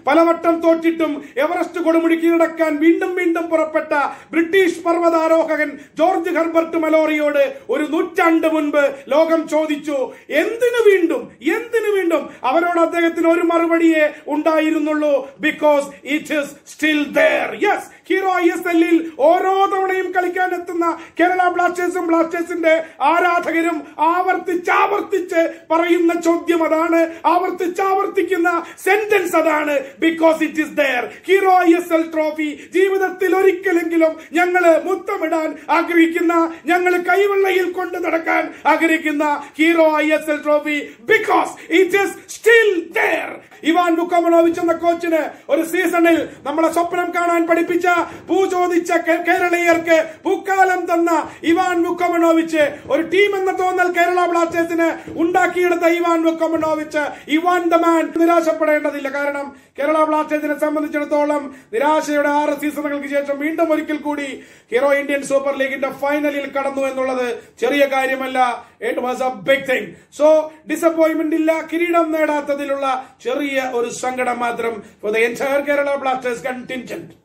പലവട്ടം തോറ്റിട്ടും എവറസ്റ്റ് കൊടുമുടി കീഴടക്കാൻ വീണ്ടും വീണ്ടും പുറപ്പെട്ട ബ്രിട്ടീഷ് പർവ്വതാരോഹകൻ ജോർജ് ഹെർബർട്ട് മലോറിയോട് ഒരു നൂറ്റാണ്ട് മുൻപ് ലോകം ചോദിച്ചു എന്തിനു വീണ്ടും എന്തിനു വീണ്ടും അവരോട് അദ്ദേഹത്തിന് ഒരു മറുപടിയേ ഉണ്ടായിരുന്നുള്ളൂ because it is still there yes hero I S എല്ലിൽ ഓരോ തവണയും കളിക്കാൻ എത്തുന്ന കേരള ബ്ലാസ്റ്റേഴ്സും ബ്ലാസ്റ്റേഴ്സിന്റെ ആരാധകരും ആവർത്തിച്ചാവർത്തിച്ച് പറയുന്ന ചോദ്യം അതാണ് ആവർത്തിച്ചാവർത്തിക്കുന്ന സെന്റൻസ് അതാണ് because it is there hero I S L trophy ജീവിതത്തിൽ ഒരിക്കലെങ്കിലും ഞങ്ങള് മുത്തമിടാൻ ആഗ്രഹിക്കുന്ന ഞങ്ങൾ കൈവെള്ളയിൽ കൊണ്ട് നടക്കാൻ ആഗ്രഹിക്കുന്ന hero I S L trophy because it is still there Ivan Vukomanovic എന്ന കോച്ചിന് ഒരു സീസണിൽ നമ്മളെ സ്വപ്നം കാണാൻ പഠിപ്പിച്ച പൂ ചോദിച്ച കേ- കേരളീയർക്ക് പൂക്കാലം തന്ന ഇവാൻ ബുക്കമനോവിച്ച് ഒരു ടീം എന്ന തോന്നൽ കേരള ബ്ലാസ്റ്റേഴ്സിന് ഉണ്ടാക്കിയെടുത്ത Ivan Vukomanovic Ivan the man നിരാശപ്പെടേണ്ടതില്ല കാരണം കേരള ബ്ലാസ്റ്റേഴ്സിനെ സംബന്ധിച്ചിടത്തോളം നിരാശയുടെ ആറ് സീസണുകൾക്ക് ശേഷം വീണ്ടും ഒരിക്കൽ കൂടി ഹീറോ ഇന്ത്യൻ സൂപ്പർ ലീഗിന്റെ ഫൈനലിൽ കടന്നു എന്നുള്ളത് ചെറിയ കാര്യമല്ല it was a big thing so disappointment ഇല്ല കിരീടം നേടാത്തതിലുള്ള ചെറിയ ഒരു സങ്കടം മാത്രം for the entire Kerala Blasters contingent